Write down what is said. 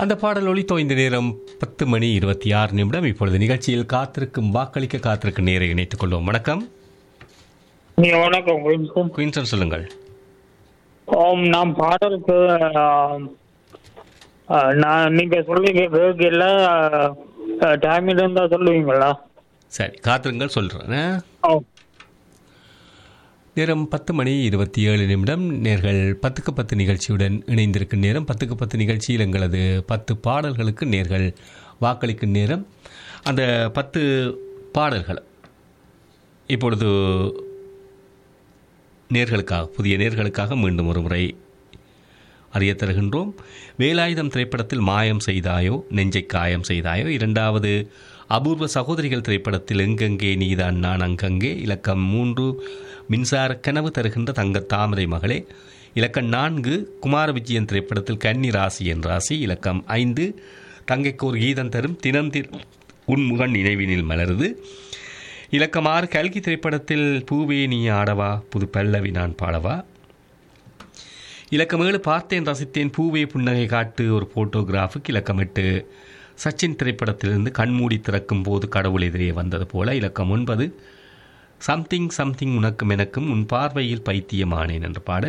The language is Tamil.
அந்த பாடல் ஒளி தோய்ந்த நேரம் பத்து மணி இருபத்தி ஆறு நிமிடம் இப்பொழுது நிகழ்ச்சியில் காத்திருக்கும் வாக்களிக்க காத்திருக்கும் நேரை இணைத்துக் கொள்வோம் வணக்கம் நீ வணக்கம் குயின்சன். குயின்சன் சொல்லுங்கள் ஓம் நான் பாடலுக்கு ஆம், ஆ, நான் நீங்க சொல்லுங்க கேட்கல டைம் இருந்தா சொல்லுவீங்களா சரி காத்திருங்கள் சொல்கிறேன் ஓ நேரம் பத்து மணி இருபத்தி ஏழு நிமிடம் நேர்கள் பத்துக்கு பத்து நிகழ்ச்சியுடன் இணைந்திருக்கும் நேரம் பத்துக்கு பத்து நிகழ்ச்சியில் எங்களது பத்து பாடல்களுக்கு நேர்கள் வாக்களிக்கும் நேரம் அந்த பத்து பாடல்கள் இப்பொழுது நேர்களுக்காக புதிய நேர்களுக்காக மீண்டும் ஒரு முறை அறியத் தருகின்றோம் வேலாயுதம் திரைப்படத்தில் மாயம் செய்தாயோ நெஞ்சை காயம் செய்தாயோ இரண்டாவது அபூர்வ சகோதரிகள் திரைப்படத்தில் எங்கெங்கே நீதான் நான் அங்கங்கே இலக்கம் மூன்று மின்சார கனவு தருகின்ற தங்க தாமரை மகளே இலக்கம் நான்கு குமார விஜயன் திரைப்படத்தில் கன்னி ராசி என் ராசி இலக்கம் ஐந்து தங்கைக்கு ஒரு கீதம் தரும் தினம் தி உன்முகன் நினைவினில் மலருது இலக்கம் ஆறு கல்கி திரைப்படத்தில் பூவே நீ ஆடவா புது பல்லவி நான் பாடவா இலக்கம் ஏழு பார்த்தேன் ரசித்தேன் பூவே புன்னகை காட்டு ஒரு ஃபோட்டோகிராஃபுக்கு இலக்கம் எட்டு சச்சின் திரைப்படத்திலிருந்து கண்மூடி திறக்கும் போது கடவுள் எதிரே வந்தது போல இலக்கம் ஒன்பது சம்திங் சம்திங் உனக்கும் எனக்கும் உன் பார்வையில் பைத்தியமானேன் என்ற பாடல்